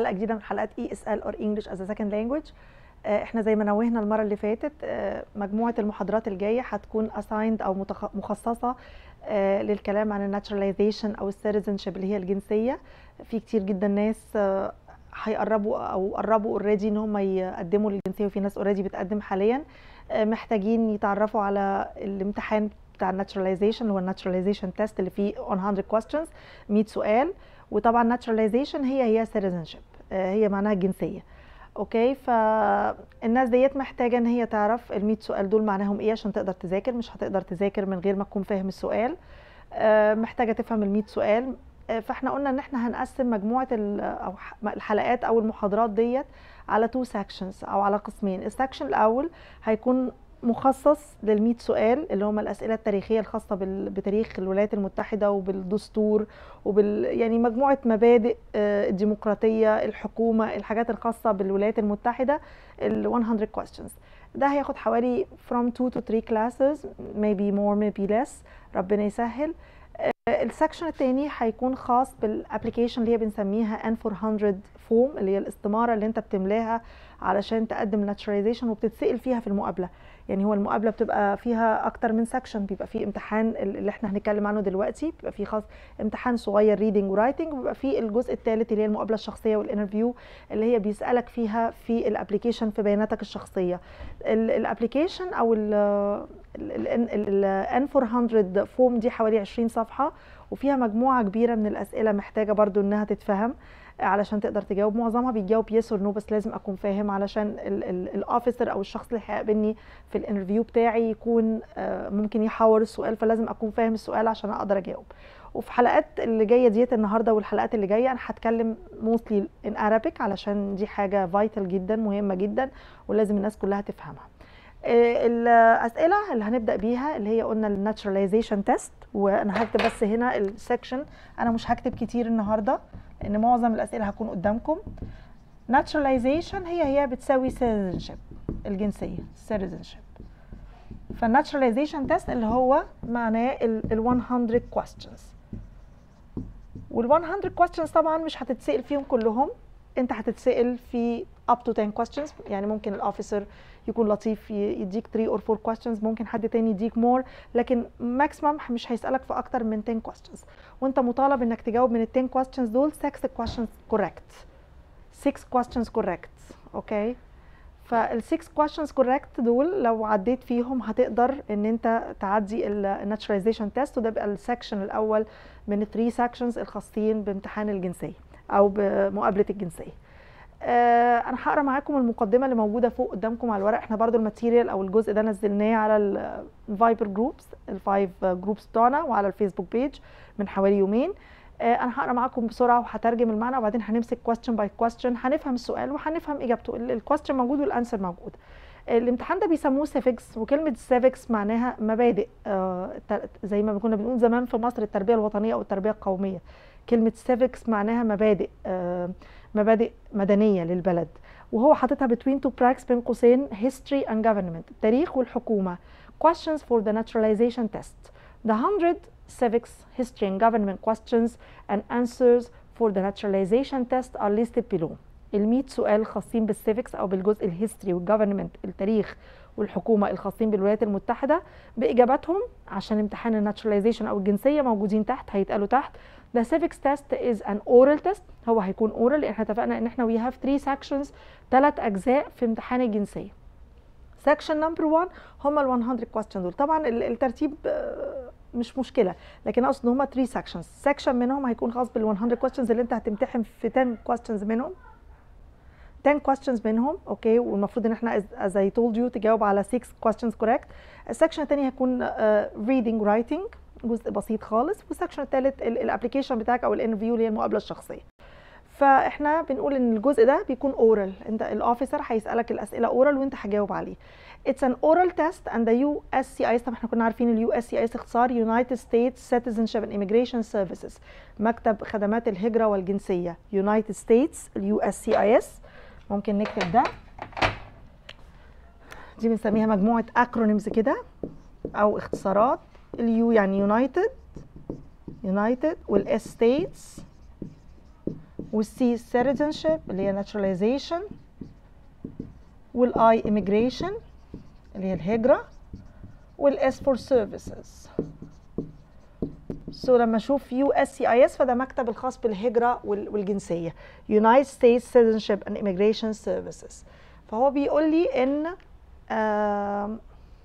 حلقه جديده من حلقات اي اس ال اور انجلش از سكند لانجويج احنا زي ما نوهنا المره اللي فاتت آه، مجموعه المحاضرات الجايه هتكون اسايند او متخ- مخصصه آه، للكلام عن الناتشراليزيشن او السيتيزنشيب اللي هي الجنسيه في كتير جدا ناس آه، هيقربوا او قربوا اوريدي ان هم يقدموا للجنسيه وفي ناس اوريدي بتقدم حاليا آه، محتاجين يتعرفوا على الامتحان بتاع الناتشراليزيشن اللي هو الناتشراليزيشن تيست اللي فيه 100 questions 100 سؤال وطبعا ناتشراليزيشن هي هي citizenship آه، هي معناها الجنسيه اوكي فالناس ديت محتاجه ان هي تعرف ال 100 سؤال دول معناهم ايه عشان تقدر تذاكر مش هتقدر تذاكر من غير ما تكون فاهم السؤال آه، محتاجه تفهم ال 100 سؤال آه، فاحنا قلنا ان احنا هنقسم مجموعه ال- او ح- الحلقات او المحاضرات ديت على تو سكشنز او على قسمين السكشن الاول هيكون مخصص لل 100 سؤال اللي هم الاسئله التاريخيه الخاصه بال- بتاريخ الولايات المتحده وبالدستور وبال يعني مجموعه مبادئ آه، الديمقراطيه الحكومه الحاجات الخاصه بالولايات المتحده ال 100 questions ده هياخد حوالي from 2 to 3 classes maybe more maybe less ربنا يسهل آه، السكشن التاني هيكون خاص بالابلكيشن اللي هي بنسميها N400 فوم اللي هي الاستماره اللي انت بتملاها علشان تقدم ناتشراليزيشن وبتتسال فيها في المقابله يعني هو المقابله بتبقى فيها اكتر من سكشن بيبقى فيه امتحان اللي احنا هنتكلم عنه دلوقتي بيبقى فيه خاص امتحان صغير ريدنج ورايتنج وبيبقى فيه الجزء الثالث اللي هي المقابله الشخصيه والانترفيو اللي هي بيسالك فيها في الابلكيشن في بياناتك الشخصيه الابلكيشن او ال N400 فوم دي حوالي 20 صفحه وفيها مجموعه كبيره من الاسئله محتاجه برضو انها تتفهم علشان تقدر تجاوب معظمها بيجاوب يس اور نو بس لازم اكون فاهم علشان الاوفيسر او الشخص اللي هيقابلني في الانترفيو بتاعي يكون آه، ممكن يحور السؤال فلازم اكون فاهم السؤال عشان اقدر اجاوب وفي حلقات اللي جايه ديت النهارده والحلقات اللي جايه انا هتكلم موستلي ان Arabic علشان دي حاجه فايتال جدا مهمه جدا ولازم الناس كلها تفهمها آه، الاسئله اللي هنبدا بيها اللي هي قلنا الناتشراليزيشن تيست وانا هكتب بس هنا السكشن انا مش هكتب كتير النهارده لان معظم الاسئله هتكون قدامكم naturalization هي هي بتساوي citizenship الجنسيه citizenship فالناتشراليزيشن تيست اللي هو معناه ال 100 questions وال 100 questions طبعا مش هتتسال فيهم كلهم انت هتتسال في up to 10 questions يعني ممكن الاوفيسر يكون لطيف ي- يديك 3 or 4 questions ممكن حد تاني يديك more لكن ماكسيمم مش هيسالك في اكتر من 10 questions وانت مطالب انك تجاوب من ال 10 questions دول 6 questions correct 6 questions correct اوكي فال 6 questions correct دول لو عديت فيهم هتقدر ان انت تعدي الناتشراليزيشن تيست وده بقى السكشن الاول من ال 3 sections الخاصين بامتحان الجنسيه او بمقابله الجنسيه آه، انا هقرا معاكم المقدمه اللي موجوده فوق قدامكم على الورق احنا برضو الماتيريال او الجزء ده نزلناه على الفايبر جروبس الفايف جروبس بتوعنا وعلى الفيسبوك بيج من حوالي يومين آه، انا هقرا معاكم بسرعه وهترجم المعنى وبعدين هنمسك question by question هنفهم السؤال وهنفهم اجابته الكويستشن موجود والانسر موجود الامتحان ده بيسموه سيفكس وكلمه سيفكس معناها مبادئ آه، الت- زي ما كنا بنقول زمان في مصر التربيه الوطنيه او التربيه القوميه كلمه سيفكس معناها مبادئ آه، مبادئ مدنيه للبلد وهو حاططها between two brackets بين قوسين history and government التاريخ والحكومه questions for the naturalization test the 100 civics history and government questions and answers for the naturalization test are listed below ال 100 سؤال الخاصين بالسيفكس او بالجزء الهيستوري والجفرمنت التاريخ والحكومه الخاصين بالولايات المتحده باجاباتهم عشان امتحان الناتشراليزيشن او الجنسيه موجودين تحت هيتقالوا تحت The civics test is an oral test هو هيكون oral لان احنا اتفقنا ان احنا we have three sections ثلاث اجزاء في امتحان الجنسيه section number 1 هم ال 100 question دول طبعا ال- الترتيب آه، مش مشكله لكن اقصد ان هم 3 sections section منهم هيكون خاص بال 100 questions اللي انت هتمتحن في 10 questions منهم 10 questions منهم اوكي والمفروض ان احنا as, as I told you تجاوب على 6 questions correct السكشن الثاني هيكون uh, reading writing جزء بسيط خالص والسكشن الثالث الابلكيشن بتاعك او الانترفيو اللي هي المقابله الشخصيه فاحنا بنقول ان الجزء ده بيكون اورال انت الاوفيسر هيسالك الاسئله اورال وانت هجاوب عليه It's an oral test and the USCIS طبعا احنا كنا عارفين ال USCIS اختصار United States Citizenship and Immigration Services مكتب خدمات الهجرة والجنسية United States ال USCIS ممكن نكتب ده دي بنسميها مجموعة acronyms كده أو اختصارات اليو يعني United United والاس States والسي citizenship اللي هي naturalization والاي immigration اللي هي الهجرة والاس for services سو so, لما اشوف يو اس سي اي اس فده مكتب الخاص بالهجره والجنسيه United States Citizenship and Immigration Services فهو بيقول لي ان uh,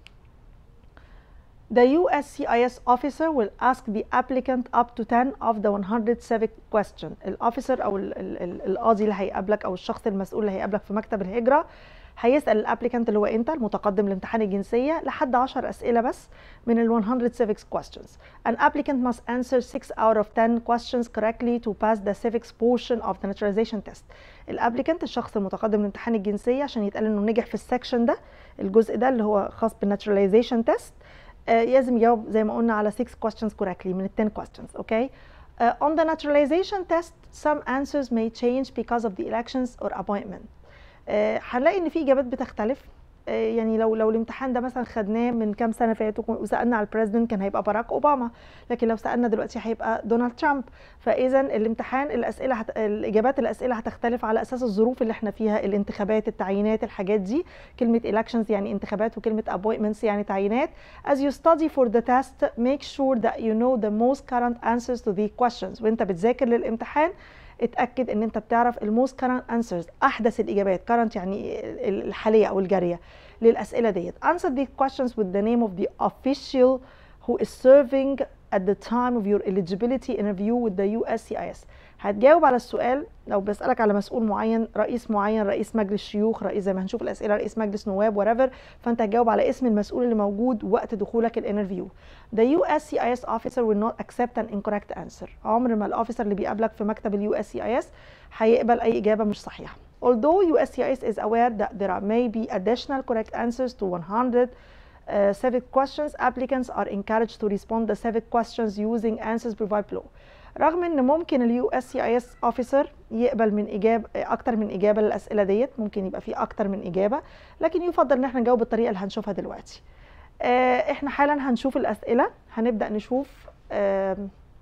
The USCIS officer will ask the applicant up to 10 of the 100 civic question. الأوفيسر أو ال ال ال القاضي اللي هيقابلك أو الشخص المسؤول اللي هيقابلك في مكتب الهجرة هيسأل الابليكانت اللي هو أنت المتقدم لامتحان الجنسية لحد 10 أسئلة بس من ال 100 civics questions. An applicant must answer 6 out of 10 questions correctly to pass the civics portion of the naturalization test. الابليكانت الشخص المتقدم لامتحان الجنسية عشان يتقال إنه نجح في السكشن ده الجزء ده اللي هو خاص بالناتشراليزيشن تيست لازم يجاوب زي ما قلنا على 6 questions correctly من ال 10 questions okay uh, on the naturalization test some answers may change because of the elections or appointment uh, هنلاقي ان في اجابات بتختلف uh, يعني لو لو الامتحان ده مثلا خدناه من كام سنه فاتوا وسالنا على البريزيدنت كان هيبقى باراك اوباما لكن لو سالنا دلوقتي هيبقى دونالد ترامب فاذا الامتحان الاسئله هت... الاجابات الاسئله هتختلف على اساس الظروف اللي احنا فيها الانتخابات التعيينات الحاجات دي كلمه elections يعني انتخابات وكلمه appointments يعني تعيينات as you study for the test make sure that you know the most current answers to the questions وانت بتذاكر للامتحان اتاكد ان انت بتعرف الموست current answers احدث الاجابات current يعني الحاليه او الجاريه للاسئله ديت answer the questions with the name of the official who is serving at the time of your eligibility interview with the USCIS هتجاوب على السؤال لو بسألك على مسؤول معين رئيس معين رئيس مجلس شيوخ رئيس زي ما هنشوف الأسئلة رئيس مجلس نواب whatever فأنت هتجاوب على اسم المسؤول اللي موجود وقت دخولك الانترفيو The USCIS officer will not accept an incorrect answer عمر ما الأوفيسر اللي بيقابلك في مكتب ال USCIS هيقبل أي إجابة مش صحيحة Although USCIS is aware that there are may be additional correct answers to 100 Uh, civic questions, applicants are encouraged to respond the civic questions using answers provided below. رغم ان ممكن اليو اس سي اي اس اوفيسر يقبل من اجابه اكتر من اجابه للاسئله ديت ممكن يبقى في اكتر من اجابه لكن يفضل ان احنا نجاوب بالطريقه اللي هنشوفها دلوقتي آه احنا حالا هنشوف الاسئله هنبدا نشوف آه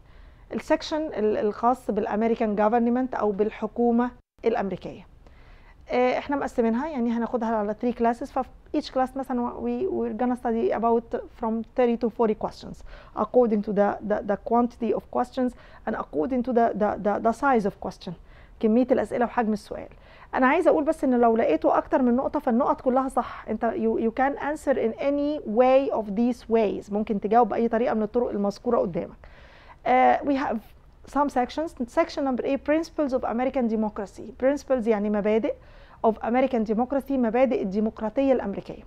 السكشن الخاص بالامريكان جفرمنت او بالحكومه الامريكيه آه احنا مقسمينها يعني هناخدها على 3 classes ف each class مثلا we we're gonna study about from 30 to 40 questions according to the the, the quantity of questions and according to the, the the the size of question كميه الاسئله وحجم السؤال انا عايزه اقول بس ان لو لقيته اكتر من نقطه فالنقط كلها صح انت you, you can answer in any way of these ways ممكن تجاوب باي طريقه من الطرق المذكوره قدامك uh, we have some sections section number 8 principles of American democracy principles يعني مبادئ of American democracy مبادئ الديمقراطيه الامريكيه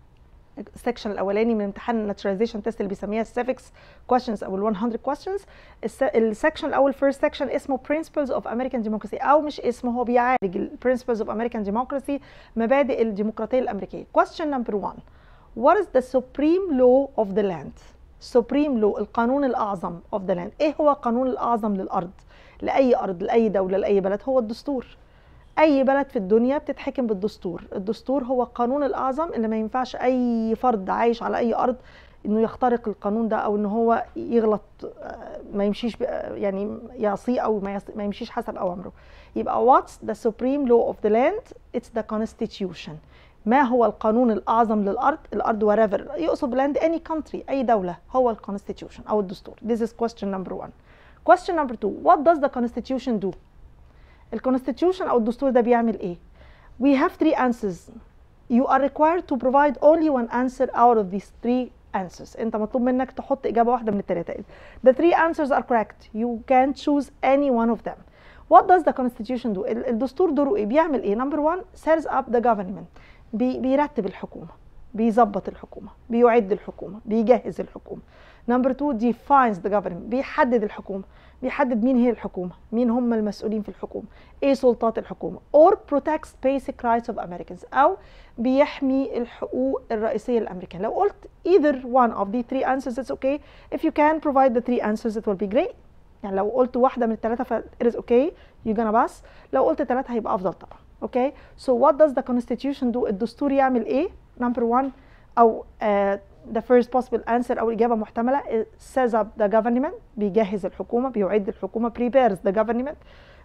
السكشن الاولاني من امتحان الناتشراليزيشن تيست اللي بيسميها السيفكس questions او ال 100 questions السكشن الاول فيرست سكشن اسمه principles of American democracy او مش اسمه هو بيعالج ال principles of American democracy مبادئ الديمقراطيه الامريكيه question number one what is the supreme law of the land supreme law القانون الاعظم of the land ايه هو القانون الاعظم للارض لاي ارض لاي دوله لاي بلد هو الدستور اي بلد في الدنيا بتتحكم بالدستور الدستور هو القانون الاعظم اللي ما ينفعش اي فرد عايش على اي ارض انه يخترق القانون ده او ان هو يغلط ما يمشيش يعني يعصيه او ما يمشيش حسب اوامره يبقى what's the supreme law of the land it's the constitution ما هو القانون الاعظم للارض الارض wherever يقصد بلاند any country اي دوله هو الكونستيتيوشن او الدستور this is question number one question number two what does the constitution do الكونستيتيوشن او الدستور ده بيعمل ايه we have three answers you are required to provide only one answer out of these three answers انت مطلوب منك تحط اجابه واحده من الثلاثه the three answers are correct you can choose any one of them what does the constitution do الدستور دوره ايه بيعمل ايه number one sets up the government بي بيرتب الحكومه بيظبط الحكومه بيعد الحكومه بيجهز الحكومه نمبر 2 defines the government بيحدد الحكومه بيحدد مين هي الحكومه مين هم المسؤولين في الحكومه ايه سلطات الحكومه or protects basic rights of Americans او بيحمي الحقوق الرئيسيه للامريكان لو قلت either one of the three answers it's okay if you can provide the three answers it will be great يعني لو قلت واحده من الثلاثه ف it is okay you're gonna pass لو قلت ثلاثه هيبقى افضل طبعا اوكي so what does the constitution do الدستور يعمل ايه number one او uh, the first possible answer او اجابه محتمله says up the government بيجهز الحكومه بيعد الحكومه prepares the government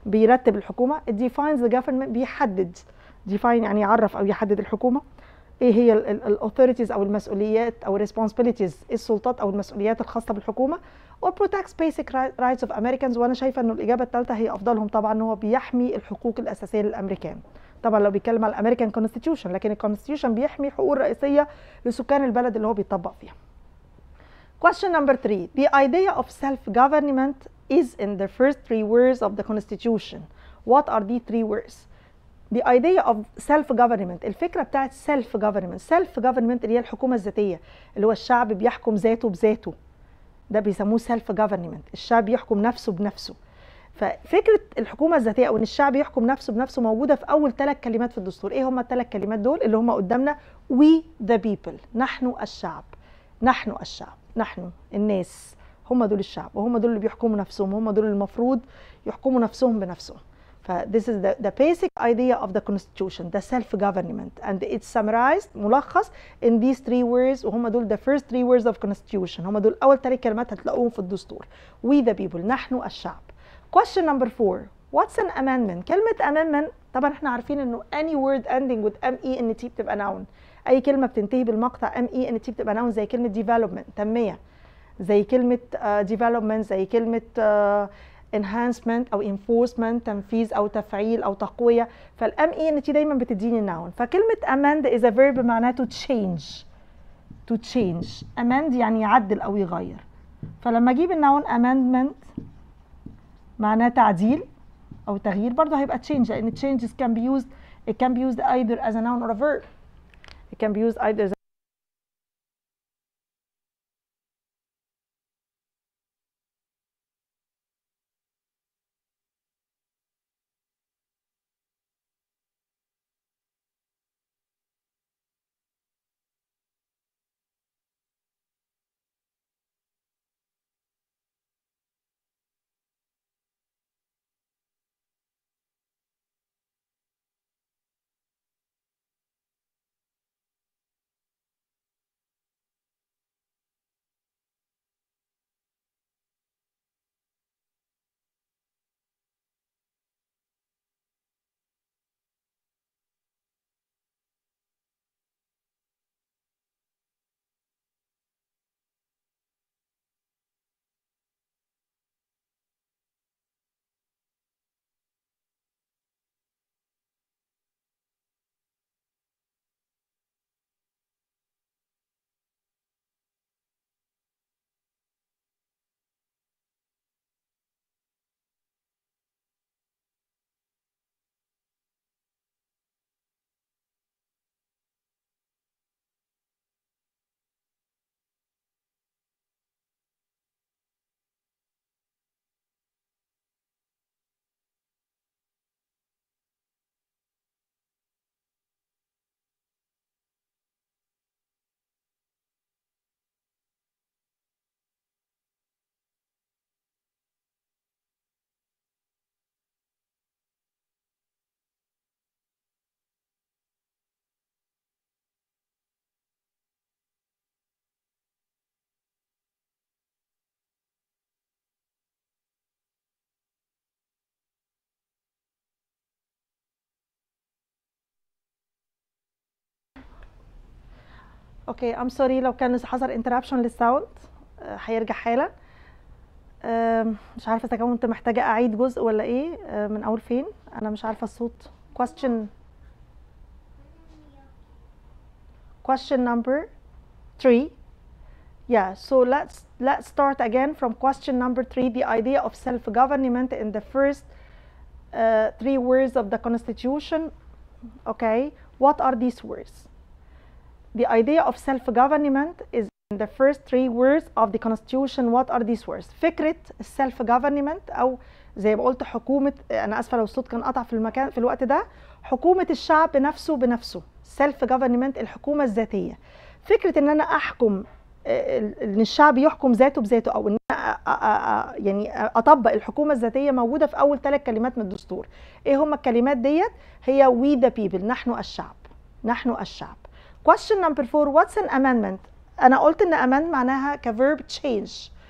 بيرتب الحكومه it defines the government بيحدد define يعني يعرف او يحدد الحكومه ايه هي الاوثوريتيز او المسؤوليات او responsibilities السلطات او المسؤوليات الخاصه بالحكومه or protects basic rights of Americans وانا شايفه انه الاجابه الثالثه هي افضلهم طبعا ان هو بيحمي الحقوق الاساسيه للامريكان طبعا لو بيتكلم على الامريكان كونستيتيوشن لكن الكونستيتيوشن بيحمي حقوق الرئيسيه لسكان البلد اللي هو بيطبق فيها Question number three. The idea of self-government is in the first three words of the Constitution. What are the three words? The idea of self-government الفكرة بتاعت self-government self-government اللي هي الحكومة الذاتية اللي هو الشعب بيحكم ذاته بذاته ده بيسموه self-government الشعب يحكم نفسه بنفسه ففكرة الحكومة الذاتية أو إن الشعب يحكم نفسه بنفسه موجودة في أول ثلاث كلمات في الدستور إيه هم الثلاث كلمات دول اللي هم قدامنا we the people نحن الشعب نحن الشعب نحن الناس هم دول الشعب وهم دول اللي بيحكموا نفسهم هم دول المفروض يحكموا نفسهم بنفسهم ف this is the, the basic idea of the constitution the self-government and it's summarized ملخص in these three words وهم دول the first three words of constitution هم دول أول ثلاث كلمات هتلاقوهم في الدستور we the people نحن الشعب question number four what's an amendment كلمة amendment طبعا احنا عارفين انه any word ending with me ان تي بتبقى noun اي كلمه بتنتهي بالمقطع ام اي ان تي بتبقى نون زي كلمه ديفلوبمنت تنميه زي كلمه ديفلوبمنت uh, زي كلمه انهانسمنت uh, او انفورسمنت تنفيذ او تفعيل او تقويه فالام اي ان تي دايما بتديني نون فكلمه amend is a verb معناه to change to change amend يعني يعدل او يغير فلما اجيب النون amendment معناه تعديل او تغيير برضه هيبقى change لان changes can be used it can be used either as a noun or a verb it can be used either as اوكي ام سوري لو كان حصل انتربشن للساوند هيرجع حالا مش عارفه اذا كنت محتاجه اعيد جزء ولا ايه من اول فين انا مش عارفه الصوت question question number three yeah so let's let's start again from question number three the idea of self-government in the first uh, three words of the constitution okay what are these words the idea of self-government is in the first three words of the constitution what are these words فكرة self government أو زي ما قلت حكومة أنا آسفة لو الصوت كان قطع في المكان في الوقت ده حكومة الشعب نفسه بنفسه self government الحكومة الذاتية فكرة إن أنا أحكم إن الشعب يحكم ذاته بذاته أو إن أنا يعني أطبق الحكومة الذاتية موجودة في أول ثلاث كلمات من الدستور إيه هم الكلمات ديت هي we the people نحن الشعب نحن الشعب question number four what's an amendment انا قلت ان amend معناها كverb change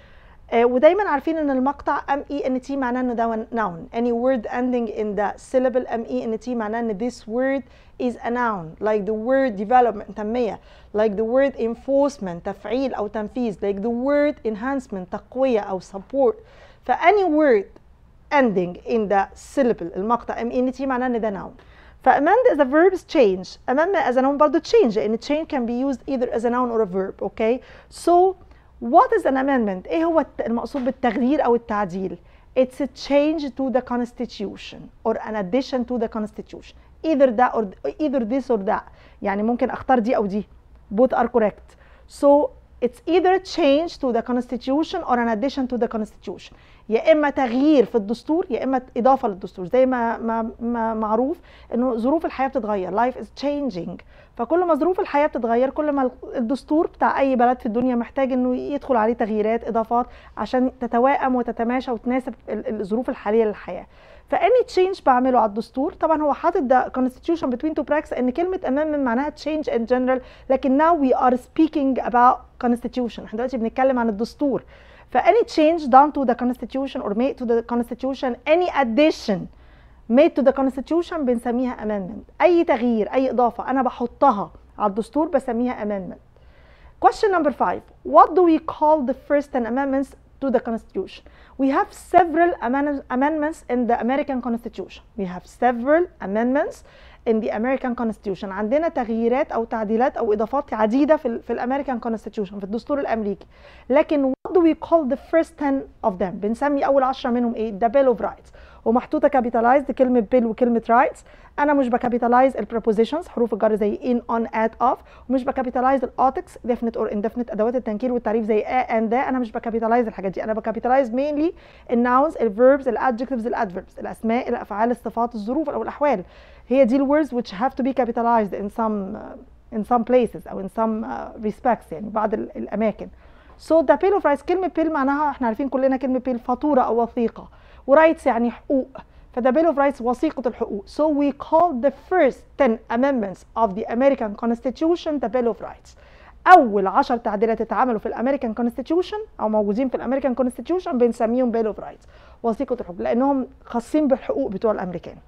آه، ودايما عارفين ان المقطع ام اي ان تي معناه انه ده noun any word ending in the syllable ام اي ان تي معناه ان this word is a noun like the word development تنمية like the word enforcement تفعيل او تنفيذ like the word enhancement تقوية او support ف any word ending in the syllable المقطع ام اي ان تي معناه ان ده noun فamend is a verb's change amend as a noun برضه change لان change can be used either as a noun or a verb okay so What is an amendment? ايه هو المقصود بالتغيير او التعديل؟ It's a change to the constitution or an addition to the constitution. Either that or either this or that. يعني ممكن اختار دي او دي. Both are correct. So it's either a change to the constitution or an addition to the constitution. يا اما تغيير في الدستور يا اما اضافه للدستور زي ما ما, ما معروف انه ظروف الحياه بتتغير life is changing فكل ما ظروف الحياه بتتغير كل ما الدستور بتاع اي بلد في الدنيا محتاج انه يدخل عليه تغييرات اضافات عشان تتوائم وتتماشى وتناسب الظروف الحاليه للحياه فاني تشينج بعمله على الدستور طبعا هو حاطط ده constitution between two brackets ان كلمه amendment معناها change in general لكن now we are speaking about constitution احنا دلوقتي بنتكلم عن الدستور فاني change done to the constitution or made to the constitution any addition made to the constitution بنسميها amendment اي تغيير اي اضافه انا بحطها على الدستور بسميها amendment question number five what do we call the first ten amendments to the constitution we have several amendments in the American Constitution we have several amendments in the American Constitution عندنا تغييرات او تعديلات او اضافات عديده في ال في الامريكان Constitution في الدستور الامريكي لكن what do we call the first 10 of them بنسمي اول 10 منهم ايه the Bill of Rights ومحطوطه كابيتالايزد كلمه بيل وكلمه رايتس انا مش بكابيتالايز البريبوزيشنز حروف الجر زي ان اون ات اوف ومش بكابيتالايز الاوتكس ديفينيت اور انديفينيت ادوات التنكير والتعريف زي ا اند ده انا مش بكابيتالايز الحاجات دي انا بكابيتالايز مينلي الناونز الفيربز الادجكتيفز الادفيربز الاسماء الافعال الصفات الظروف او الاحوال هي دي الوردز which have to be capitalized in some uh, in some places او in some uh, respects يعني بعض الاماكن so the bill of rights كلمه bill معناها احنا عارفين كلنا كلمه bill فاتوره او وثيقه ورايتس يعني حقوق فده Bill of Rights وثيقة الحقوق so we call the first 10 amendments of the American Constitution the Bill of Rights أول 10 تعديلات اتعملوا في الأمريكان Constitution أو موجودين في الأمريكان Constitution بنسميهم Bill of Rights وثيقة الحقوق لأنهم خاصين بالحقوق بتوع الأمريكان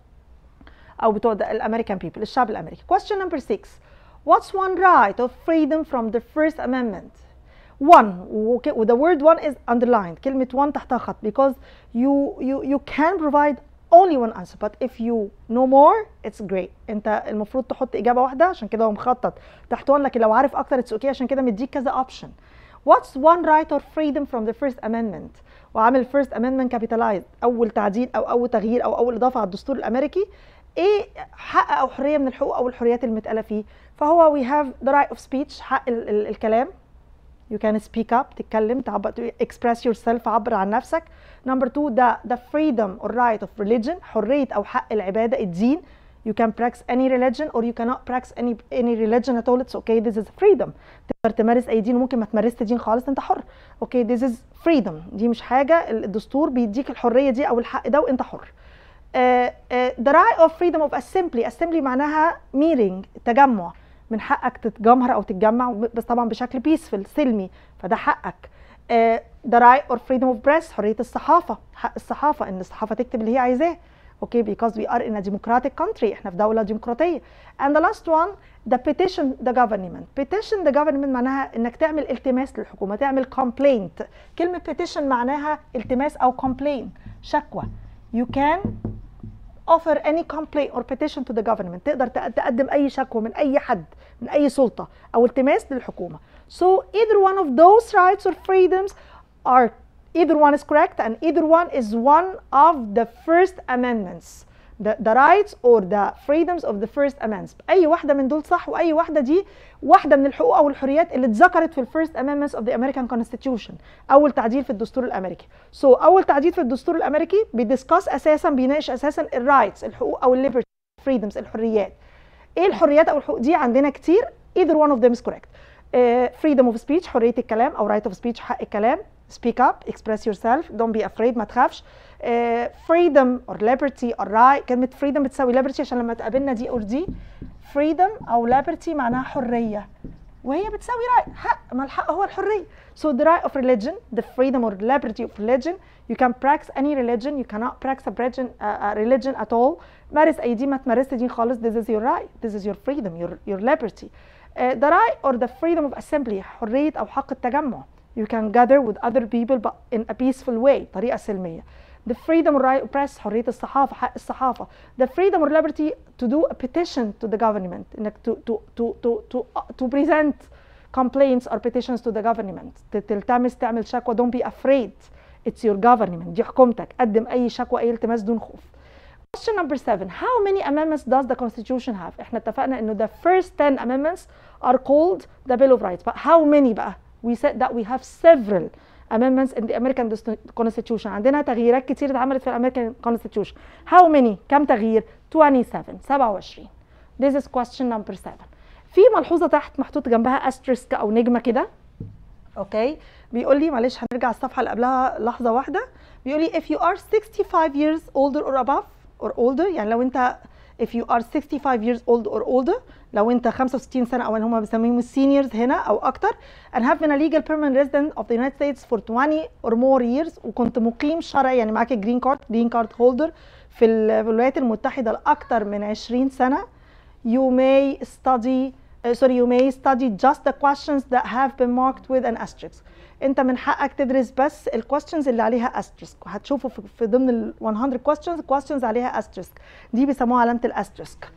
أو بتوع الأمريكان people الشعب الأمريكي question number 6 What's one right of freedom from the First Amendment one the word one is underlined كلمة one تحتها خط because you you you can provide only one answer but if you know more it's great انت المفروض تحط اجابه واحده عشان كده هو مخطط تحت one لكن لو عارف اكتر it's okay عشان كده مديك كذا option what's one right or freedom from the first amendment وعامل first amendment capitalized اول تعديل او اول تغيير او اول اضافه على الدستور الامريكي ايه حق او حريه من الحقوق او الحريات المتقاله فيه فهو we have the right of speech حق ال ال الكلام you can speak up تتكلم تعبر express yourself عبر عن نفسك number two the the freedom or right of religion حرية أو حق العبادة الدين you can practice any religion or you cannot practice any any religion at all it's okay this is freedom تقدر تمارس أي دين وممكن ما تمارسش دين خالص أنت حر okay this is freedom دي مش حاجة الدستور بيديك الحرية دي أو الحق ده وأنت حر uh, uh, the right of freedom of assembly assembly معناها meeting تجمع من حقك تتجمهر او تتجمع بس طبعا بشكل بيسفل سلمي فده حقك the right or freedom of press حريه الصحافه حق الصحافه ان الصحافه تكتب اللي هي عايزاه اوكي okay, because we are in a democratic country احنا في دوله ديمقراطيه and the last one the petition the government petition the government معناها انك تعمل التماس للحكومه تعمل complaint كلمه petition معناها التماس او complain شكوى you can offer any complaint or petition to the government تقدر تقدم اي شكوى من اي حد من اي سلطه او التماس للحكومه so either one of those rights or freedoms are either one is correct and either one is one of the first amendments the, the rights or the freedoms of the first amendments اي واحده من دول صح واي واحده دي واحده من الحقوق او الحريات اللي اتذكرت في الفيرست amendments of the American Constitution اول تعديل في الدستور الامريكي سو so, اول تعديل في الدستور الامريكي بيدسكاس اساسا بيناقش اساسا الرايتس الحقوق او الليبرتي فريدمز الحريات ايه الحريات او الحقوق دي عندنا كتير either one of them is correct uh, freedom of speech حريه الكلام او right of speech حق الكلام speak up express yourself don't be afraid ما تخافش uh, freedom or liberty or right كلمة freedom بتساوي liberty عشان لما تقابلنا دي or دي freedom أو liberty معناها حرية وهي بتساوي راي حق ما الحق هو الحريه so the right of religion the freedom or liberty of religion you can practice any religion you cannot practice a religion, uh, a religion at all مارس اي دين ما تمارسش دين خالص this is your right this is your freedom your your liberty uh, the right or the freedom of assembly حريه او حق التجمع you can gather with other people but in a peaceful way طريقه سلميه the freedom or right of press حريه الصحافه حق الصحافه the freedom or liberty to do a petition to the government انك to to to to to, to present complaints or petitions to the government تلتمس تعمل شكوى don't be afraid it's your government دي حكومتك قدم اي شكوى اي التماس دون خوف Question number seven How many amendments does the Constitution have؟ احنا اتفقنا انه the first 10 amendments are called the Bill of Rights but how many بقى؟ We said that we have several amendments in the American Constitution عندنا تغييرات كتير اتعملت في الامريكان Constitution How many؟ كم تغيير؟ 27 27 This is question number 7 في ملحوظة تحت محطوط جنبها asterisk أو نجمة كده اوكي بيقول لي معلش هنرجع الصفحة اللي قبلها لحظة واحدة بيقول لي if you are 65 years older or above or older يعني لو انت if you are 65 years old or older لو انت 65 سنه او اللي هم بيسميهم السينيورز هنا او اكتر and have been a legal permanent resident of the United States for 20 or more years وكنت مقيم شرعي يعني معاك جرين كارد جرين كارد هولدر في الولايات المتحده لاكثر من 20 سنه you may study uh, sorry you may study just the questions that have been marked with an asterisk انت من حقك تدرس بس الكويستشنز اللي عليها asterisk وهتشوفوا في, في ضمن ال 100 questions questions عليها asterisk دي بيسموها علامه الاستريسك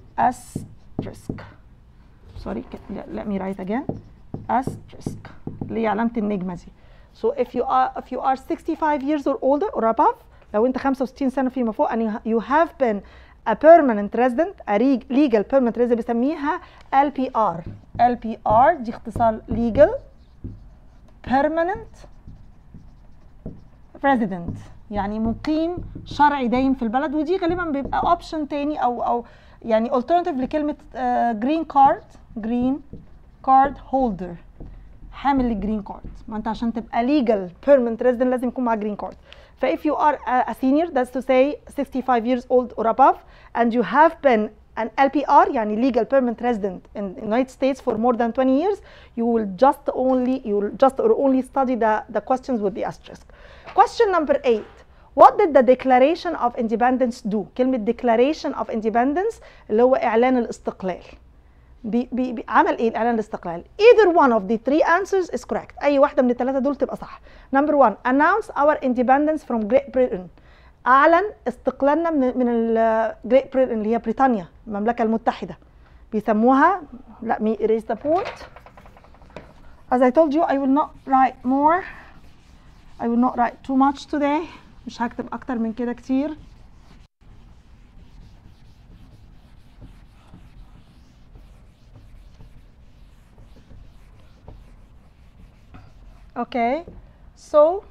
asterisk sorry let me write again asterisk اللي هي علامه النجمه دي so if you are if you are 65 years or older or above لو انت 65 سنه فيما فوق and you have been a permanent resident a legal permanent resident بيسميها LPR LPR دي اختصار legal permanent resident يعني مقيم شرعي دايم في البلد ودي غالبا بيبقى اوبشن تاني او او يعني alternative لكلمه جرين كارد جرين كارد هولدر حامل الجرين كارد ما انت عشان تبقى legal permanent resident لازم يكون معاك جرين كارد ف if you are a, a senior that's to say 65 years old or above and you have been an LPR يعني legal permanent resident in the United States for more than 20 years you will just only you will just or only study the the questions with the asterisk question number 8 What did the Declaration of Independence do? كلمة Declaration of Independence اللي هو إعلان الاستقلال. بي بي بي عمل إيه إعلان الاستقلال؟ Either one of the three answers is correct. أي واحدة من الثلاثة دول تبقى صح. Number one, announce our independence from Great Britain. أعلن استقلالنا من من ال Great Britain اللي هي بريطانيا المملكة المتحدة. بيسموها let me erase the point. As I told you, I will not write more. I will not write too much today. مش هكتب اكتر من كده كتير Okay, so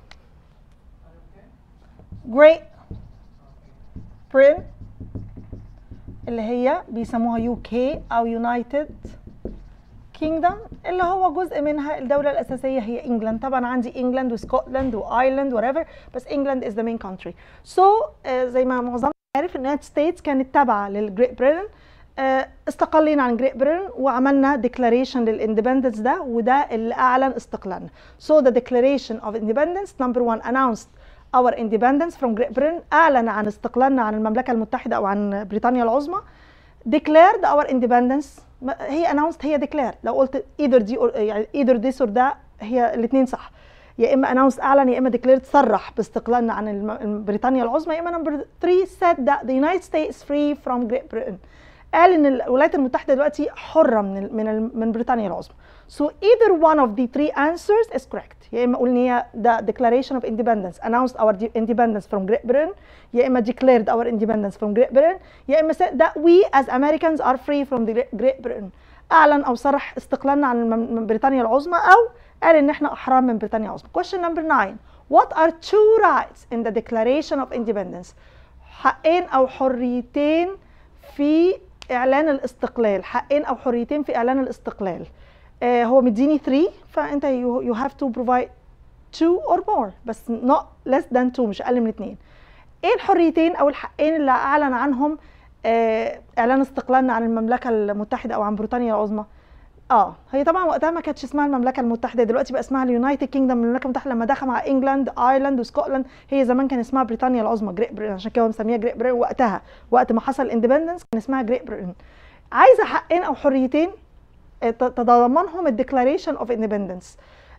Great Britain اللي هي بيسموها يو كي او يونايتد كينجدم اللي هو جزء منها الدولة الأساسية هي إنجلاند طبعا عندي إنجلاند وسكوتلاند وآيرلاند whatever بس إنجلاند is the main country so uh, زي ما معظمنا عارف اليونايتد ستيتس كانت تابعة للجريت بريتن uh, استقلينا عن جريت بريتن وعملنا ديكلاريشن للاندبندنس ده وده اللي أعلن استقلالنا so the declaration of independence number one announced our independence from Great Britain أعلن عن استقلالنا عن المملكة المتحدة أو عن بريطانيا العظمى declared our independence هي announced هي declared لو قلت either دي or يعني either this or ده هي الاثنين صح يا اما announced اعلن يا اما declared صرح باستقلالنا عن بريطانيا العظمى يا اما number 3 said that the United States free from Great Britain قال ان الولايات المتحده دلوقتي حره من من من بريطانيا العظمى so either one of the three answers is correct يا اما اقول ان هي the declaration of independence announced our independence from Great Britain يا اما declared our independence from Great Britain يا اما said that we as Americans are free from the Great Britain اعلن او صرح استقلالنا عن بريطانيا العظمى او قال ان احنا احرار من بريطانيا العظمى question number 9 what are two rights in the declaration of independence حقين او حريتين في اعلان الاستقلال حقين او حريتين في اعلان الاستقلال آه هو مديني 3 فانت you, you have to provide 2 or more بس not less than 2 مش اقل من 2 ايه الحريتين او الحقين اللي اعلن عنهم آه اعلان استقلالنا عن المملكه المتحده او عن بريطانيا العظمى اه هي طبعا وقتها ما كانتش اسمها المملكه المتحده دلوقتي بقى اسمها اليونايتد كينجدم المملكه المتحده لما دخل مع انجلاند ايرلاند وسكوتلاند هي زمان كان اسمها بريطانيا العظمى جريت بريتن عشان كده هو مسميها جريت بريتن وقتها وقت ما حصل الاندبندنس كان اسمها جريت بريتن عايزه حقين او حريتين آه، ت- تتضمنهم الديكلاريشن اوف اندبندنس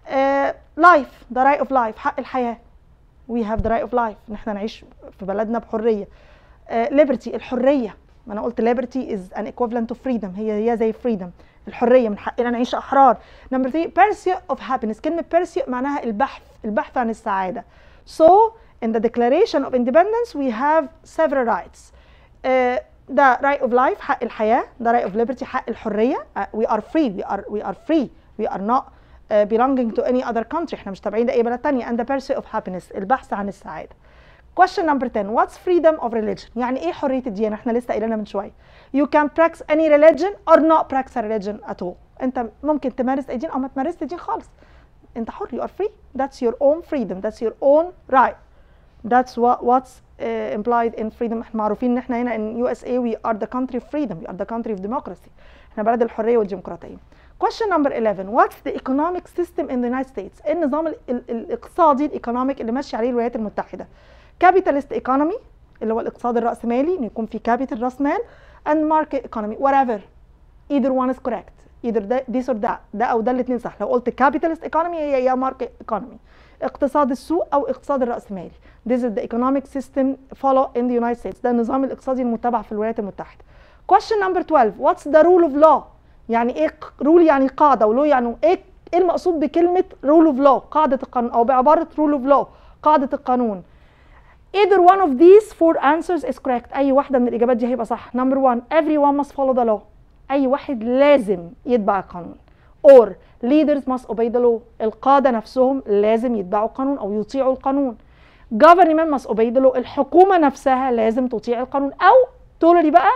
لايف ذا رايت اوف لايف حق الحياه وي هاف ذا رايت اوف لايف ان احنا نعيش في بلدنا بحريه ليبرتي الحريه ما انا قلت ليبرتي از ان equivalent اوف فريدم هي هي زي فريدم الحريه من حقنا نعيش احرار نمبر 3 pursuit of happiness كلمه pursuit معناها البحث البحث عن السعاده so in the declaration of independence we have several rights uh, the right of life حق الحياه the right of liberty حق الحريه uh, we are free we are we are free we are not uh, belonging to any other country احنا مش تابعين لاي بلد تانية and the pursuit of happiness البحث عن السعاده Question number 10 What's freedom of religion؟ يعني ايه حرية الديانة؟ احنا لسه قايلينها من شوية. You can practice any religion or not practice a religion at all. انت ممكن تمارس اي دين او ما تمارسش دين خالص. انت حر you are free. That's your own freedom. That's your own right. That's what what's uh, implied in freedom. احنا معروفين ان احنا هنا in USA we are the country of freedom. We are the country of democracy. احنا بلد الحرية والديمقراطية. Question number 11 What's the economic system in the United States؟ ايه النظام ال- ال- الاقتصادي الايكونوميك اللي ماشي عليه الولايات المتحدة؟ كابيتالست ايكونومي اللي هو الاقتصاد الراسمالي ان يكون في كابيتال راس مال and market economy whatever either one is correct either ده- this or that ده او ده الاثنين صح لو قلت capitalist economy هي يا market economy اقتصاد السوق او اقتصاد الراسمالي this is the economic system follow in the United States ده النظام الاقتصادي المتبع في الولايات المتحدة question number 12 what's the rule of law يعني ايه رول يعني قاعدة ولو يعني ايه ايه المقصود بكلمة rule of law قاعدة القانون او بعبارة rule of law قاعدة القانون either one of these four answers is correct اي واحده من الاجابات دي هيبقى صح number one everyone must follow the law اي واحد لازم يتبع القانون or leaders must obey the law القاده نفسهم لازم يتبعوا القانون او يطيعوا القانون government must obey the law الحكومه نفسها لازم تطيع القانون او تقولي بقى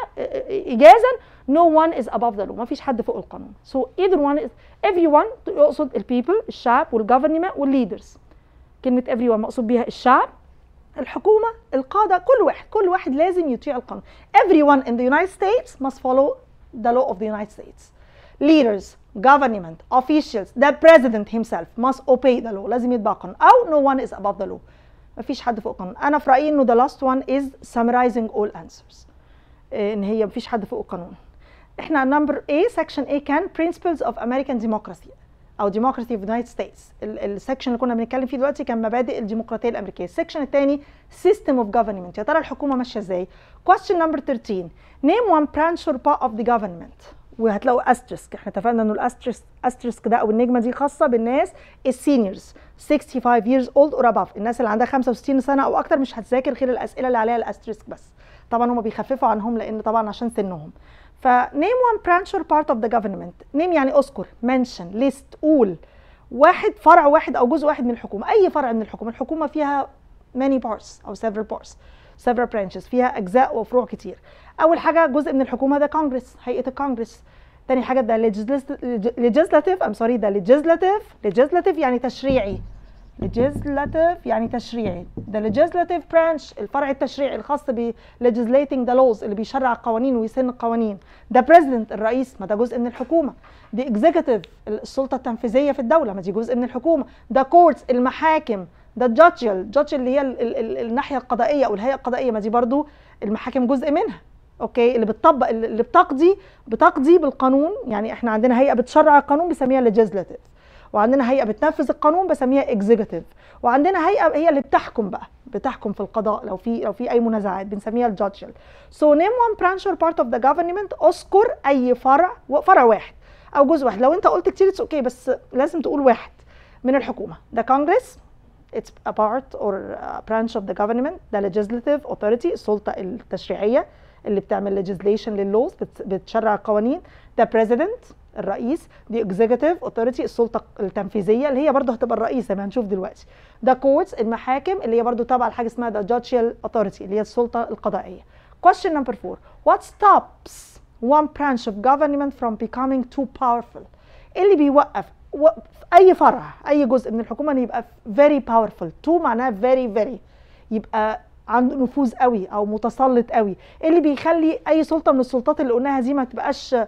اجازا no one is above the law ما فيش حد فوق القانون so either one is everyone يقصد البيبل الشعب والجفرمنت والليدرز كلمه everyone مقصود بيها الشعب الحكومة القادة كل واحد كل واحد لازم يطيع القانون everyone in the United States must follow the law of the United States leaders government officials the president himself must obey the law لازم يتبع القانون أو no one is above the law مفيش حد فوق القانون أنا في رأيي إنه the last one is summarizing all answers إيه، إن هي مفيش حد فوق القانون احنا نمبر A section A كان principles of American democracy او democracy of the United States السكشن اللي كنا بنتكلم فيه دلوقتي كان مبادئ الديمقراطيه الامريكيه السكشن الثاني system of government يا ترى الحكومه ماشيه ازاي question number 13 name one branch or part of the government وهتلاقوا استرسك احنا اتفقنا انه الاسترسك استرسك ده او النجمه دي خاصه بالناس السينيورز 65 years old or above الناس اللي عندها 65 سنه او اكتر مش هتذاكر غير الاسئله اللي عليها الاسترسك بس طبعا هم بيخففوا عنهم لان طبعا عشان سنهم فنيم وان برانش اور بارت اوف ذا جفرمنت نيم يعني اذكر منشن ليست قول واحد فرع واحد او جزء واحد من الحكومه اي فرع من الحكومه الحكومه فيها many parts او several parts several branches فيها اجزاء وفروع كتير اول حاجه جزء من الحكومه ده كونجرس هيئه الكونجرس تاني حاجه ده legislative I'm sorry ده legislative legislative يعني تشريعي legislative يعني تشريعي the legislative branch الفرع التشريعي الخاص ب legislating the laws اللي بيشرع القوانين ويسن القوانين the president الرئيس ما ده جزء من الحكومة the executive السلطة التنفيذية في الدولة ما دي جزء من الحكومة the courts المحاكم the judicial judicial اللي هي ال ال ال الناحية القضائية أو الهيئة القضائية ما دي برضو المحاكم جزء منها اوكي اللي بتطبق اللي بتقضي بتقضي بالقانون يعني احنا عندنا هيئه بتشرع القانون بنسميها ليجيسلاتيف وعندنا هيئه بتنفذ القانون بسميها اكزيكتيف وعندنا هيئه هي اللي بتحكم بقى بتحكم في القضاء لو في لو في اي منازعات بنسميها الجادجل سو نيم وان برانش اور بارت اوف ذا جفرمنت اذكر اي فرع فرع واحد او جزء واحد لو انت قلت كتير اتس اوكي بس لازم تقول واحد من الحكومه ده كونجرس it's a part or a branch of the government the legislative authority السلطه التشريعيه اللي بتعمل legislation لللوز بتشرع القوانين the president الرئيس the executive authority السلطة التنفيذية اللي هي برضه هتبقى الرئيس زي ما هنشوف دلوقتي the courts المحاكم اللي هي برضه تابعة لحاجة اسمها the judicial authority اللي هي السلطة القضائية question number four what stops one branch of government from becoming too powerful إيه اللي بيوقف و... اي فرع اي جزء من الحكومه ان يبقى very powerful to معناها very very يبقى عنده نفوذ قوي او متسلط قوي ايه اللي بيخلي اي سلطه من السلطات اللي قلناها دي ما تبقاش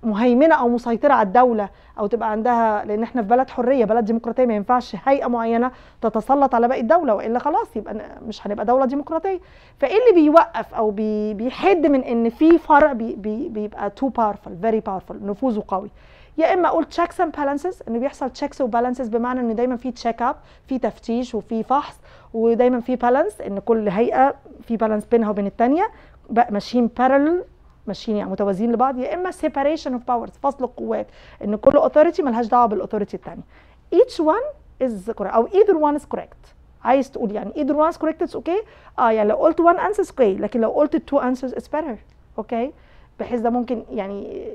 مهيمنه او مسيطره على الدوله او تبقى عندها لان احنا في بلد حريه بلد ديمقراطيه ما ينفعش هيئه معينه تتسلط على باقي الدوله والا خلاص يبقى مش هنبقى دوله ديمقراطيه فايه اللي بيوقف او بي بيحد من ان في فرع بي بي بيبقى تو باورفul فيري باورفul نفوذه قوي يا اما اقول تشيكس اند بالانسز انه بيحصل تشيكس وبالانسز بمعنى ان دايما في تشيك اب في تفتيش وفي فحص ودايما في بالانس ان كل هيئه في بالانس بينها وبين الثانيه ماشيين بارلل ماشيين يعني متوازيين لبعض يا اما separation of powers فصل القوات ان كل authority ملهاش دعوه بالاوثوريتي الثانيه each one is correct او either one is correct عايز تقول يعني either one is correct it's okay اه يعني لو قلت one answer is okay لكن لو قلت two answers it's better اوكي okay. بحيث ده ممكن يعني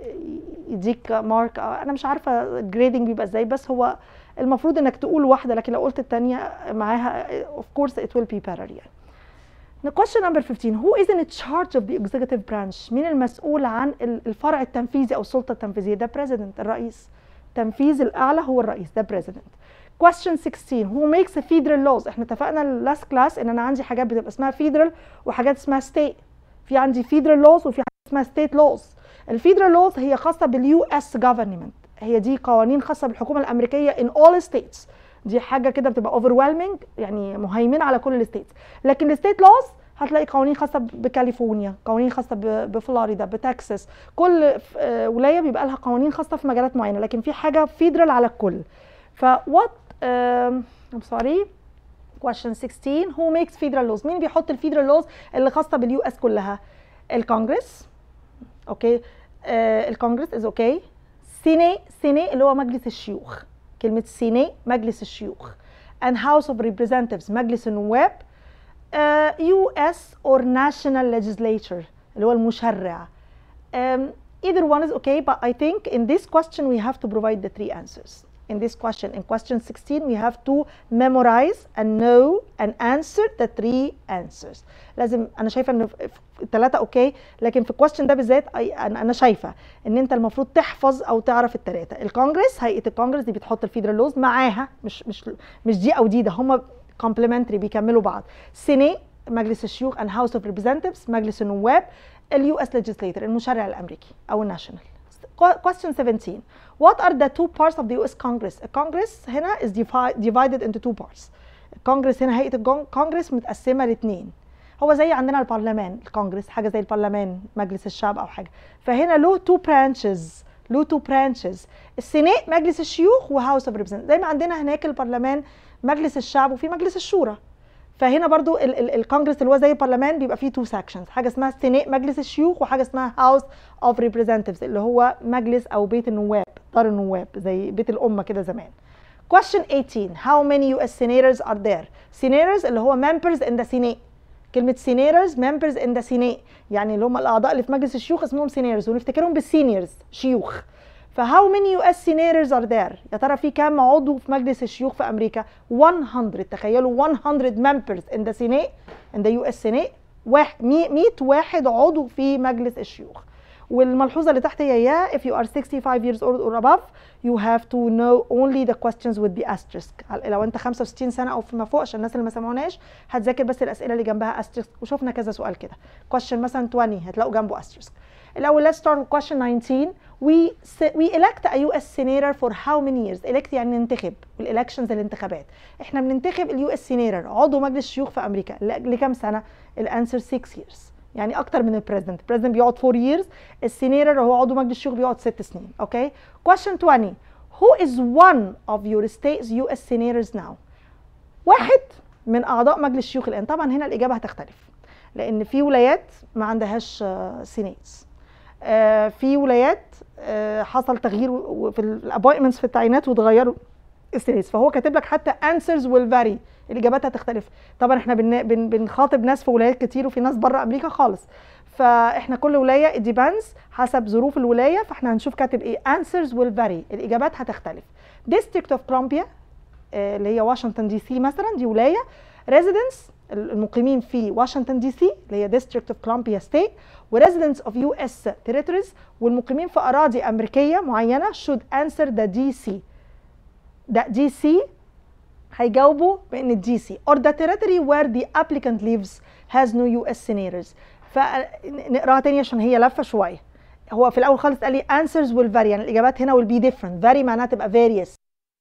يديك مارك انا مش عارفه الجريدنج بيبقى ازاي بس هو المفروض انك تقول واحده لكن لو قلت الثانيه معاها of course it will be better يعني question number 15 who is in charge of the executive branch مين المسؤول عن الفرع التنفيذي او السلطه التنفيذيه ده president الرئيس التنفيذ الاعلى هو الرئيس ده president question 16 who makes a federal laws احنا اتفقنا last class ان انا عندي حاجات بتبقى اسمها federal وحاجات اسمها state في عندي federal laws وفي حاجات اسمها state laws الفيدرال laws هي خاصه باليو اس government هي دي قوانين خاصه بالحكومه الامريكيه in all states دي حاجه كده بتبقى overwhelming يعني مهيمنه على كل الستيتس لكن الستيت لوز هتلاقي قوانين خاصه بكاليفورنيا قوانين خاصه بفلوريدا بتكساس كل ولايه بيبقى لها قوانين خاصه في مجالات معينه لكن في حاجه فيدرال على الكل فوات ام سوري question 16 who makes federal laws مين بيحط الفيدرال لوز اللي خاصه باليو اس كلها الكونجرس اوكي آه الكونجرس از اوكي سيني سيني اللي هو مجلس الشيوخ كلمة سيني مجلس الشيوخ and House of Representatives مجلس النواب uh, US or National Legislature اللي هو المشرع um, either one is okay but I think in this question we have to provide the three answers in this question in question 16 we have to memorize and know and answer the three answers لازم انا شايفه ان الثلاثه اوكي لكن في الكويستشن ده بالذات انا شايفه ان انت المفروض تحفظ او تعرف الثلاثه الكونجرس هيئه الكونجرس دي بتحط الفيدرال لوز معاها مش مش مش دي او دي ده هم كومبلمنتري بيكملوا بعض سيني مجلس الشيوخ and هاوس اوف ريبريزنتيفز مجلس النواب اليو اس ليجيسليتور المشرع الامريكي او الناشونال question 17 what are the two parts of the US Congress الكونجرس هنا is divided into two parts الكونجرس هنا هيئه الكونجرس متقسمه لاثنين هو زي عندنا البرلمان الكونجرس حاجه زي البرلمان مجلس الشعب او حاجه فهنا له تو برانشز له تو برانشز السينات مجلس الشيوخ وهاوس اوف ريبريزنت زي ما عندنا هناك البرلمان مجلس الشعب وفي مجلس الشورى فهنا برضو ال ال الكونجرس اللي هو زي البرلمان بيبقى فيه تو سكشنز حاجه اسمها سينات مجلس الشيوخ وحاجه اسمها هاوس اوف ريبريزنتيفز اللي هو مجلس او بيت النواب دار النواب زي بيت الامه كده زمان Question 18 How many US senators are there? Senators اللي هو members in the Senate كلمة senators members in the Senate يعني اللي هم الأعضاء اللي في مجلس الشيوخ اسمهم senators ونفتكرهم بالسينيورز شيوخ فهاو ماني يو اس senators are there يا ترى في كام عضو في مجلس الشيوخ في امريكا 100 تخيلوا 100 members in the Senate in the US Senate واحد 100 واحد عضو في مجلس الشيوخ والملحوظه اللي تحت هي يا if you are 65 years old or above you have to know only the questions with the asterisk لو انت 65 سنه او فيما فوق عشان الناس اللي ما سمعوناش هتذاكر بس الاسئله اللي جنبها asterisk وشفنا كذا سؤال كده question مثلا 20 هتلاقوا جنبه asterisk الاول let's start with question 19 we we elect a US senator for how many years elect يعني ننتخب والاlections الانتخابات احنا بننتخب اليو اس senator عضو مجلس الشيوخ في امريكا لكام سنه الانسر 6 years يعني اكتر من البريزدنت البريزدنت بيقعد 4 years السينيرر هو عضو مجلس الشيوخ بيقعد 6 سنين اوكي question 20 who is one of your states US senators now واحد من اعضاء مجلس الشيوخ الان طبعا هنا الاجابه هتختلف لان في ولايات ما عندهاش سينيتس في ولايات حصل تغيير في الابوينتمنتس في التعيينات وتغيروا السينيتس فهو كاتب لك حتى answers will vary الاجابات هتختلف طبعا احنا بن بن بنخاطب ناس في ولايات كتير وفي ناس بره امريكا خالص فاحنا كل ولايه ديبانز حسب ظروف الولايه فاحنا هنشوف كاتب ايه answers will vary الاجابات هتختلف district of Columbia اللي هي واشنطن دي سي مثلا دي ولايه residents المقيمين في واشنطن دي سي اللي هي district of Columbia state و residents of US territories والمقيمين في اراضي امريكيه معينه should answer the DC ده دي سي هيجاوبوا بان الدي سي or the territory where the applicant lives has no US senators فنقراها تاني عشان هي لفه شويه هو في الاول خالص قال لي answers will vary يعني الاجابات هنا will be different vary معناها تبقى various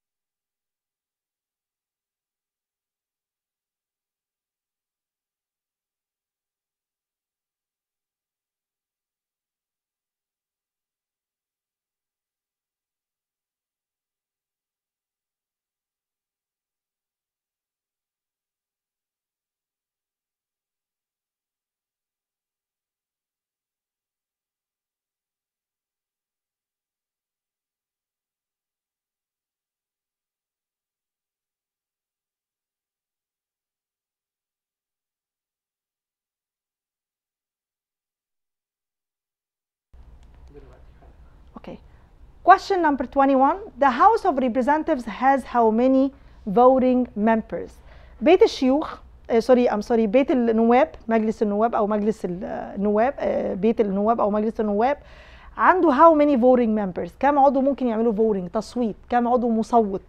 Okay. Question number 21. The House of Representatives has how many voting members? بيت الشيوخ سوري ام سوري بيت النواب مجلس النواب او مجلس النواب uh, بيت النواب او مجلس النواب عنده how many voting members كم عضو ممكن يعملوا voting تصويت كم عضو مصوت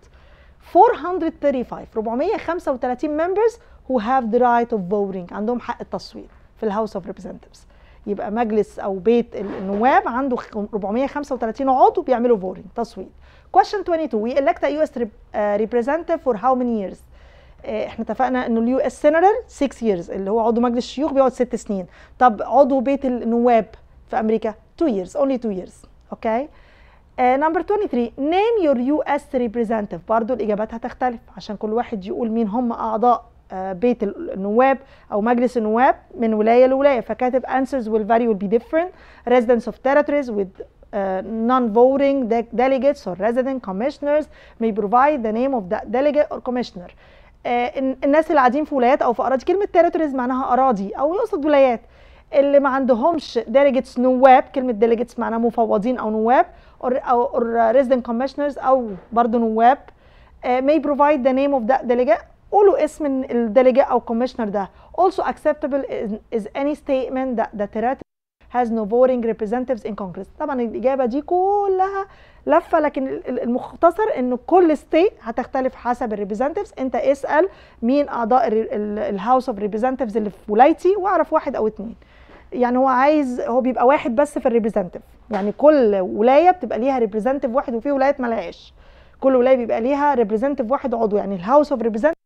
435 435 members who have the right of voting عندهم حق التصويت في الهاوس اوف representatives يبقى مجلس او بيت النواب عنده 435 عضو بيعملوا فورينج تصويت question 22 we elect a US representative for how many years احنا اتفقنا انه اليو اس سيناتور 6 years اللي هو عضو مجلس الشيوخ بيقعد 6 سنين طب عضو بيت النواب في امريكا 2 years only 2 years اوكي نمبر 23 name your US representative برضو الاجابات هتختلف عشان كل واحد يقول مين هم اعضاء بيت النواب او مجلس النواب من ولايه لولايه فكاتب answers will vary will be different residents of territories with uh, non-voting de delegates or resident commissioners may provide the name of the delegate or commissioner uh, الناس اللي قاعدين في ولايات او في اراضي كلمه territories معناها اراضي او يقصد ولايات اللي ما عندهمش delegates نواب كلمه delegates معناها مفوضين او نواب or, or, or resident commissioners او برضه نواب uh, may provide the name of that delegate قولوا اسم الديليجيت او كوميشنر ده also acceptable is, is any statement that the territory has no voting representatives in Congress طبعا الاجابه دي كلها لفه لكن المختصر انه كل ستيت هتختلف حسب الريبريزنتيفز انت اسال مين اعضاء الهاوس اوف ريبريزنتيفز اللي في ولايتي واعرف واحد او اتنين يعني هو عايز هو بيبقى واحد بس في الريبريزنتيف يعني كل ولايه بتبقى ليها ريبريزنتيف واحد وفي ولايات ملهاش كل ولايه بيبقى ليها ريبريزنتيف واحد عضو يعني الهاوس اوف ريبريزنتيف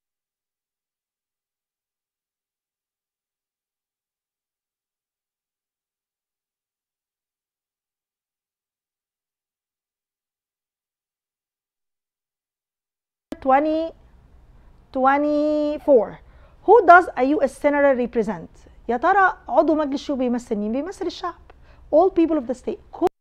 Twenty, 24 Who does a US senator represent? يا ترى عضو مجلس الشيوخ بيمثل مين؟ بيمثل الشعب. All people of the state.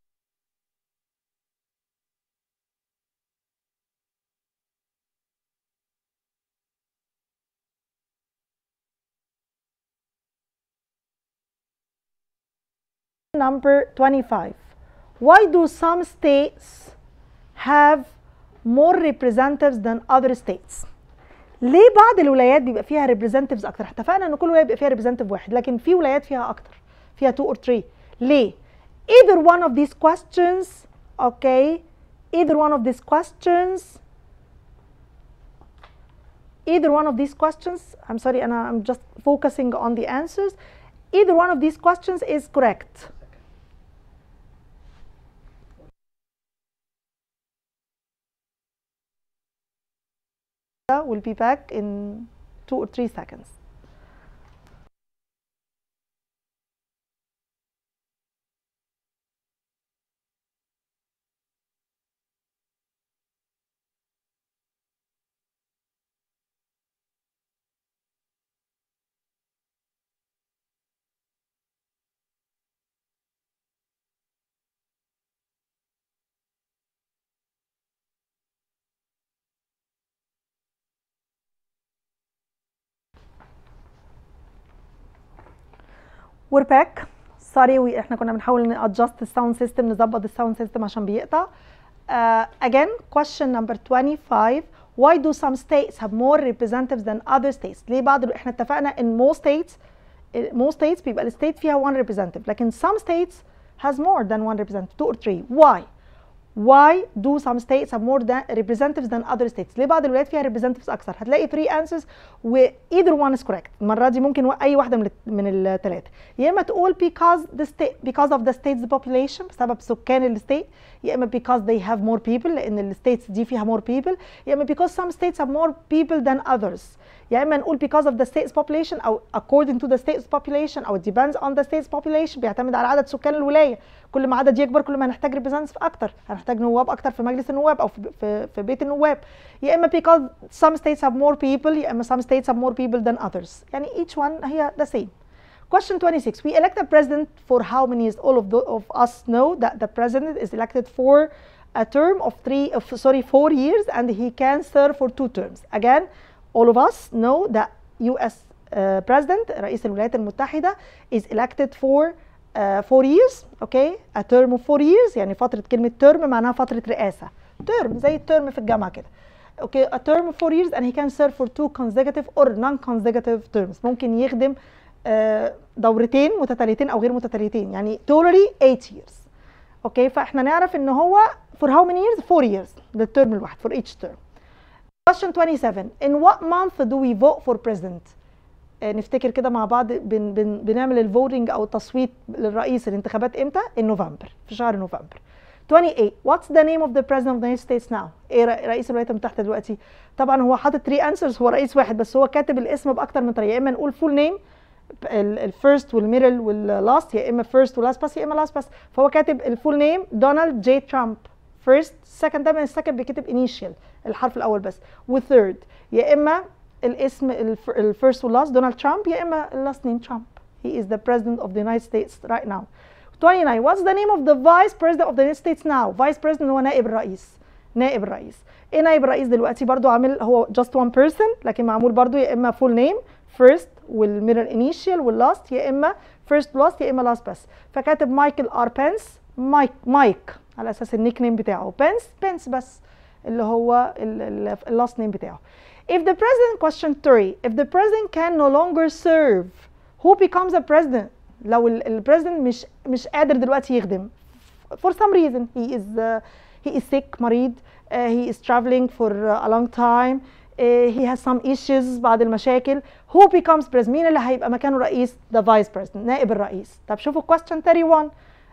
Number 25. Why do some states have more representatives than other states ليه بعض الولايات بيبقى فيها representatives اكتر اتفقنا ان كل ولايه بيبقى فيها representative واحد لكن في ولايات فيها اكتر فيها 2 or 3 ليه either one of these questions okay either one of these questions either one of these questions I'm sorry أنا I'm just focusing on the answers either one of these questions is correct will be back in two or three seconds. we're back sorry احنا كنا بنحاول نادجست الساوند سيستم نظبط الساوند سيستم عشان بيقطع uh, again question number 25 why do some states have more representatives than other states ليه بعض احنا اتفقنا ان most states most states بيبقى الستيت فيها one representative لكن some states has more than one representative two or three why why do some states have more than representatives than other states ليه بعض الولايات فيها representatives اكثر هتلاقي 3 answers و either one is correct المره دي ممكن اي واحده من من الثلاثه يا اما تقول because the state because of the state's population بسبب سكان الستيت يا اما because they have more people لان الستيتس دي فيها more people يا اما because some states have more people than others يا اما نقول because of the state's population او according to the state's population او it depends on the state's population بيعتمد على عدد سكان الولايه كل ما عدد يكبر كل ما هنحتاج representatives اكتر هنحتاج نواب اكتر في مجلس النواب او في في, في بيت النواب يا اما because some states have more people يا اما some states have more people than others يعني each one هي the same Question 26. We elect a president for how many years? All of, the, of us know that the president is elected for a term of three, of, sorry, four years, and he can serve for two terms. Again, all of us know that U.S. Uh, president, رئيس الولايات المتحدة, is elected for uh, four years, okay? A term of four years, يعني فترة كلمة term معناها فترة رئاسة. term زي الترم في الجامعة كده. Okay, a term of four years and he can serve for two consecutive or non-consecutive terms. ممكن يخدم uh, دورتين متتاليتين أو غير متتاليتين، يعني totally eight years. اوكي فاحنا نعرف ان هو for how many years 4 years للترم الواحد for each term question 27 in what month do we vote for president آه نفتكر كده مع بعض بن بن بنعمل الفوتنج او التصويت للرئيس الانتخابات امتى in نوفمبر في شهر نوفمبر 28 what's the name of the president of the United States now ايه رئيس الولايات المتحده دلوقتي طبعا هو حاطط 3 answers هو رئيس واحد بس هو كاتب الاسم باكتر من طريقه يا اما نقول فول نيم الفيرست والميدل واللاست يا اما فيرست ولاست باس يا اما لاست باس فهو كاتب الفول نيم دونالد جي ترامب فيرست سكند دايما السكند بيكتب انيشال الحرف الاول بس وثيرد يا اما الاسم الفيرست واللاست دونالد ترامب يا اما اللاست نيم ترامب he is the president of the United States right now 29 what's the name of the vice president of the United States now vice president هو نائب الرئيس نائب الرئيس ايه نائب الرئيس دلوقتي برضو عامل هو just one person لكن معمول برضو يا اما full name first والميدل انيشال واللاست يا اما فيرست لاست يا اما لاست بس فكاتب مايكل ار بنس مايك مايك على اساس النيك نيم بتاعه بنس بنس بس اللي هو اللاست نيم بتاعه if the president question 30 if the president can no longer serve who becomes a president لو البريزيدنت مش مش قادر دلوقتي يخدم for some reason he is uh, he is sick مريض uh, he is traveling for a long time uh, he has some issues بعض المشاكل who becomes president مين اللي هيبقى مكانه رئيس the vice president نائب الرئيس طب شوفوا question 31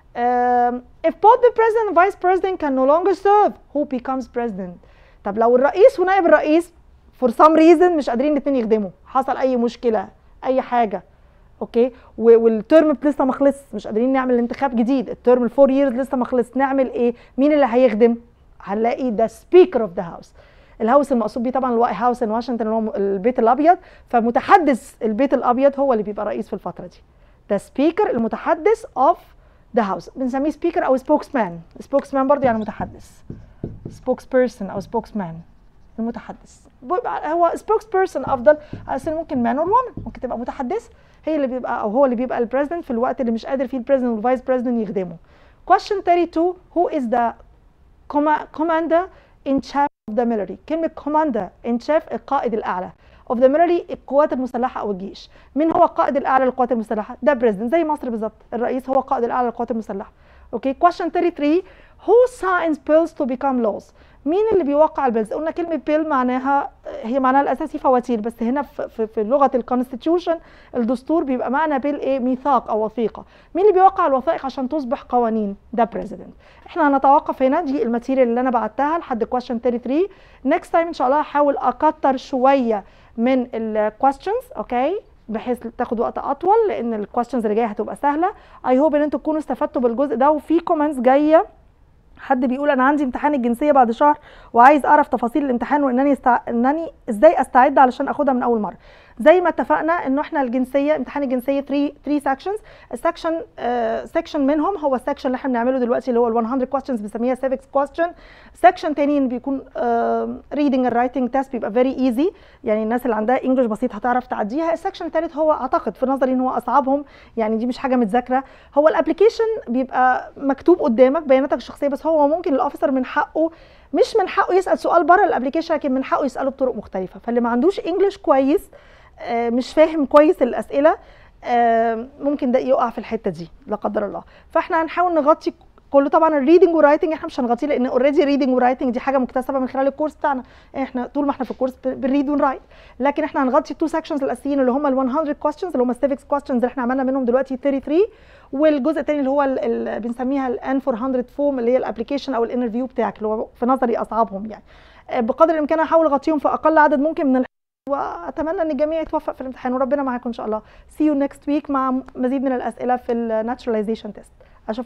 um, if both the president and vice president can no longer serve who becomes president طب لو الرئيس ونائب الرئيس for some reason مش قادرين الاثنين يخدموا حصل اي مشكله اي حاجه اوكي والترم لسه ما خلص مش قادرين نعمل انتخاب جديد الترم الفور ييرز لسه ما خلص نعمل ايه مين اللي هيخدم هنلاقي ده سبيكر اوف ذا هاوس الهاوس المقصود بيه طبعا الوايت هاوس ان واشنطن اللي هو البيت الابيض فمتحدث البيت الابيض هو اللي بيبقى رئيس في الفتره دي ده سبيكر المتحدث اوف ذا هاوس بنسميه سبيكر او سبوكس مان سبوكس مان برضه يعني متحدث سبوكس بيرسون او سبوكس مان المتحدث هو سبوكس بيرسون افضل على ممكن مان اور وومن ممكن تبقى متحدث هي اللي بيبقى او هو اللي بيبقى البريزيدنت في الوقت اللي مش قادر فيه البريزيدنت والفايس بريزيدنت يخدمه question 32 who is the commander in chief of the military كلمة commander in chief القائد الأعلى of the military القوات المسلحة أو الجيش مين هو القائد الأعلى للقوات المسلحة ده بريزيدنت زي مصر بالظبط الرئيس هو القائد الأعلى للقوات المسلحة اوكي question 33 who signs bills to become laws مين اللي بيوقع البيلز قلنا كلمه بيل معناها هي معناها الاساسي فواتير بس هنا في, في, في لغه الكونستيتيوشن الدستور بيبقى معنى بيل ايه ميثاق او وثيقه مين اللي بيوقع الوثائق عشان تصبح قوانين ده بريزيدنت احنا هنتوقف هنا دي الماتيريال اللي انا بعتها لحد question 33 نيكست تايم ان شاء الله هحاول اكتر شويه من الكويستشنز اوكي بحيث تاخد وقت اطول لان الكويستشنز اللي جايه هتبقى سهله اي هوب ان انتوا تكونوا استفدتوا بالجزء ده وفي كومنتس جايه حد بيقول انا عندي امتحان الجنسيه بعد شهر وعايز اعرف تفاصيل الامتحان وانني استع... انني ازاي استعد علشان اخدها من اول مره زي ما اتفقنا انه احنا الجنسيه امتحان الجنسيه 3 3 سكشنز السكشن سكشن منهم هو السكشن اللي احنا بنعمله دلوقتي اللي هو ال 100 questions بنسميها civics question سكشن تاني بيكون ريدنج الرايتنج تيست بيبقى فيري ايزي يعني الناس اللي عندها انجلش بسيط هتعرف تعديها السكشن الثالث هو اعتقد في نظري ان هو اصعبهم يعني دي مش حاجه متذاكره هو الابلكيشن بيبقى مكتوب قدامك بياناتك الشخصيه بس هو ممكن الاوفيسر من حقه مش من حقه يسال سؤال بره الابلكيشن لكن من حقه يساله بطرق مختلفه فاللي ما عندوش انجلش كويس مش فاهم كويس الاسئله ممكن ده يقع في الحته دي لا قدر الله فاحنا هنحاول نغطي كله طبعا الريدنج ورايتنج احنا مش هنغطيه لان اوريدي ريدنج ورايتنج دي حاجه مكتسبه من خلال الكورس بتاعنا احنا طول ما احنا في الكورس بنريد ونرايت لكن احنا هنغطي التو سكشنز الاساسيين اللي هم ال 100 كويستشنز اللي هم السيفكس كويستشنز اللي احنا عملنا منهم دلوقتي 33 والجزء الثاني اللي هو اللي بنسميها الان 400 فوم اللي هي الابلكيشن او الانترفيو بتاعك اللي هو في نظري اصعبهم يعني بقدر الامكان هحاول اغطيهم في اقل عدد ممكن من واتمنى ان الجميع يتوفق في الامتحان وربنا معاكم ان شاء الله see you next week مع مزيد من الاسئله في الناتشراليزيشن تيست